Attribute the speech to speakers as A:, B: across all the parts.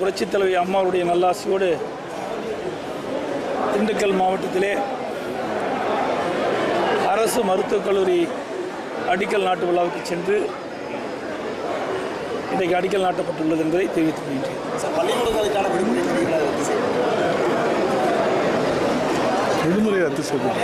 A: புரட்சித் தலைவி அம்மாவுடைய நல்லாசியோடு திண்டுக்கல் மாவட்டத்திலே அரசு மருத்துவக் கல்லூரி அடிக்கல் நாட்டு விழாவுக்கு சென்று இன்றைக்கு அடிக்கல் நாட்டப்பட்டுள்ளது என்பதை தெரிவித்துக் கொள்கின்றேன்
B: சார் பள்ளிக்கூடங்களுக்கான விடுமுறை தேதிகளை ரத்து செய்யணும்
C: விடுமுறை ரத்து செய்யப்பட்டது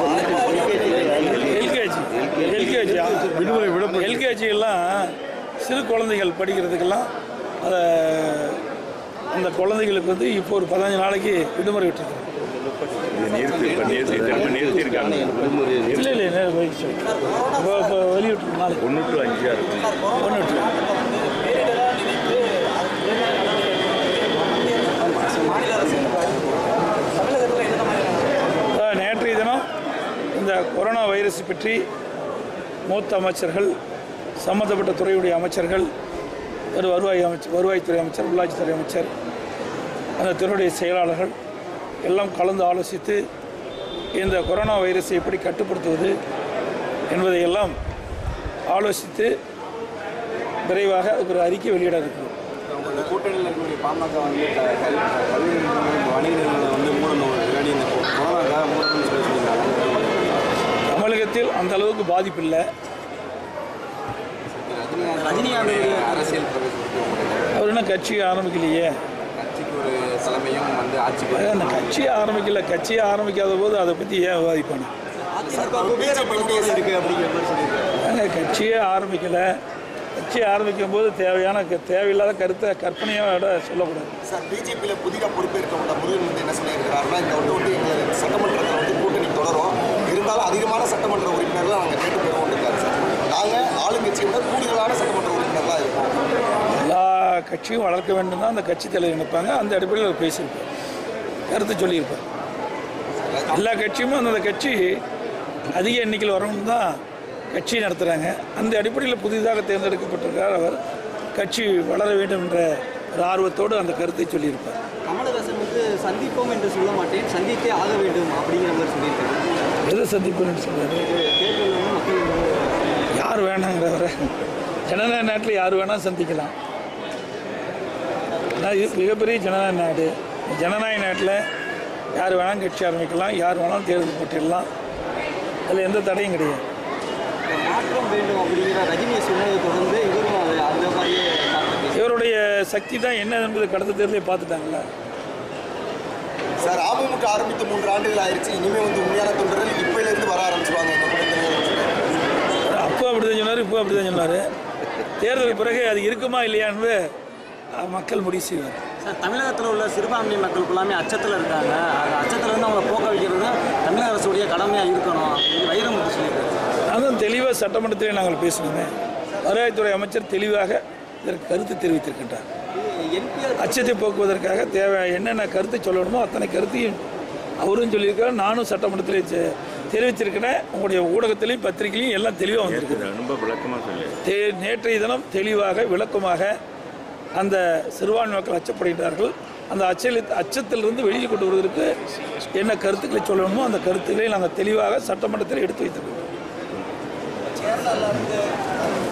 A: எல்கேஜி எல்கேஜி
C: விடுமுறை விடப்பட்டு
A: எல்கேஜி எல்லாம் சிறு குழந்தைகள் படிக்கிறதுக்கெல்லாம் அதை அந்த குழந்தைகளுக்கு வந்து இப்போ ஒரு பதினஞ்சு நாளைக்கு விடுமுறை விட்டுருக்காங்க
D: நிறுத்தி இப்போ நிறுத்தி திரும்ப நிறுத்தியிருக்காங்க
A: இல்லை இல்லை நேரம் போயிடுச்சு இப்போ இப்போ வெளியிட்டு நாளைக்கு
D: ஒன்று டு அஞ்சா இருக்கும்
A: ஒன்று விட்டு
B: மாநில அரசு தமிழகத்தில் என்ன மாதிரியான
A: அஹ் நேற்றைய தினம் இந்த கொரோனா வைரஸ் பற்றி மூத்த அமைச்சர்கள் சம்பந்தப்பட்ட துறையுடைய அமைச்சர்கள் ஒரு வருவாய் அமைச்சர் வருவாய்த்துறை அமைச்சர் உள்ளாட்சித்துறை அமைச்சர் அந்த துறையுடைய செயலாளர்கள் எல்லாம் கலந்து ஆலோசித்து இந்த கொரோனா வைரஸை எப்படி கட்டுப்படுத்துவது என்பதையெல்லாம் ஆலோசித்து விரைவாக அதுக்கு ஒரு அறிக்கை வெளியிட இருக்கிறோம்
B: உங்களோட கூட்டணியில் இருக்கக்கூடிய பாமக வந்து க- கல்- கல்வி நிறுவனங்கள், வணிக நிறுவனங்களை வந்து மூடணும் முன்னாடி இந்த கொ- கொரோனாக்காக மூடணும்னு சொல்லி சொல்லியிருந்தாங்க
A: தமிழகத்தில் அந்த அளவுக்கு பாதிப்பு இல்லை
B: ரஜினிகாந்துடைய அரசியல் பிரவேசத்துக்கு உங்களுக்கு
A: அவர் என்ன கட்சி ஆரம்பிக்கலையே
B: கட்சிக்கு ஒரு தலைமையும் வந்து ஆட்சிக்கு
A: அதான் அந்த கட்சியை ஆரம்பிக்கல கட்சியை ஆரம்பிக்காத போது அதை பற்றி ஏன் விவாதிப்பானு
B: இருக்கு அப்படிங்கிற மாதிரி சொல்லியிருக்காங்க
A: நாங்க கட்சியே ஆரம்பிக்கலை கட்சியை ஆரம்பிக்கும் போது தேவையான க- தேவையில்லாத கருத்தை கற்பனையோட சொல்லக்கூடாது
B: சார் பிஜேபியில் புதிதாக பொறுப்பேற்க உள்ள முருகன் வந்து என்ன சொல்லியிருக்கிறாருன்னா இந்த வந்து வந்து எங்கள் சட்டமன்றத்தில் வந்து கூட்டணி தொடரும் இருந்தாலும் அதிகமான சட்டமன்ற உறுப்பினர்கள் நாங்கள் கேட்டு பெறுவோம் இருக்காரு சார் நாங்கள் ஆளுங்கட்சியை விட கூடுதலான சட்டமன்ற உறுப்பினர்களாக இருக்கோம்
A: எல்லா கட்சியும் வளர்க்க வேண்டும் தான் அந்த கட்சி தலைவர் நினைப்பாங்க அந்த அடிப்படையில் அவர் பேசியிருப்பார் கருத்து சொல்லியிருப்பார் எல்லா கட்சியுமே அந்தந்த கட்சி அதிக எண்ணிக்கையில் வரணும் தான் கட்சி நடத்துகிறாங்க அந்த அடிப்படையில் புதிதாக தேர்ந்தெடுக்கப்பட்டிருக்கார் அவர் கட்சி வளர வேண்டும் என்ற ஒரு ஆர்வத்தோடு அந்த கருத்தை சொல்லியிருப்பார்
E: கமலஹாசன் வந்து சந்திப்போம் என்று சொல்ல மாட்டேன் சந்தித்தே ஆக வேண்டும் அப்படிங்கிற மாதிரி சொல்லியிருக்காங்க
A: எதை சந்திப்புன்னு சொல்றாரு
E: தேர்தலில் வந்து மக்கள் வந்து
A: யார் வேணாங்கிறவரை ஜனநாயக நாட்டில் யார் வேணால் சந்திக்கலாம் ஆனால் இது மிகப்பெரிய ஜனநாயக நாடு ஜனநாயக நாட்டில் யார் வேணாலும் கட்சி ஆரம்பிக்கலாம் யார் வேணாலும் தேர்தல் போட்டிடலாம் அதில் எந்த தடையும் கிடையாது
E: மாற்றம் வேண்டும் அப்படிங்கிற ரஜினியை சொன்னதை தொடர்ந்து இவரும் அதை அந்த மாதிரியே காட்டுறது.
A: இவருடைய சக்தி தான் என்ன என்பது கடந்த தேர்தலே பார்த்துட்டாங்களா
B: சார் அமமுக ஆரம்பித்து மூன்று ஆண்டுகள் ஆயிடுச்சு இனிமேல் வந்து உண்மையான தொண்டர்கள் இப்பையிலேருந்து வர ஆரம்பிச்சிருவாங்க இந்த கூட்டத்தில்
A: அப்போ அப்படி தான் சொன்னார் இப்போ அப்படி தான் சொன்னார் தேர்தலுக்கு பிறகு அது இருக்குமா இல்லையான்னு அஹ், மக்கள் முடிவு செய்வார்
E: சார் தமிழகத்தில் உள்ள சிறுபான்மை மக்கள் ஃபுல்லாமே அச்சத்தில் இருக்காங்க அந்த அச்சத்தில் இருந்து அவங்களை போக்க வைக்கிறது தமிழக அரசுடைய கடமையாக இருக்கணும் அப்படின்னு வைரமுத்து சொல்லியிருக்காரு
A: அதான் தெளிவாக சட்டமன்றத்திலே நாங்கள் பேசணுமே வருவாய்த்துறை அமைச்சர் தெளிவாக இதற்கு கருத்து தெரிவித்திருக்கின்றார்
E: என்பிஆர்
A: அச்சத்தை போக்குவதற்காக தேவை என்னென்ன கருத்தை சொல்லணுமோ அத்தனை கருத்தையும் அவரும் சொல்லியிருக்கார் நானும் சட்டமன்றத்திலே தெ- தெரிவித்திருக்கிறேன் உங்களுடைய ஊடகத்திலையும் பத்திரிகையிலையும் எல்லாம் தெளிவாக வந்திருக்கு
D: ரொம்ப விளக்கமாக சொல்லு
A: தே நேற்றைய தினம் தெளிவாக விளக்கமாக அந்த சிறுபான்மை மக்கள் அச்சப்படுகிறார்கள் அந்த அச்சலி அச்சத்திலிருந்து வெளியே கொண்டு வருவதற்கு என்ன கருத்துக்களை சொல்லணுமோ அந்த கருத்துக்களை நாங்கள் தெளிவாக சட்டமன்றத்தில் எடுத்து வைத்திருக்கிறோம்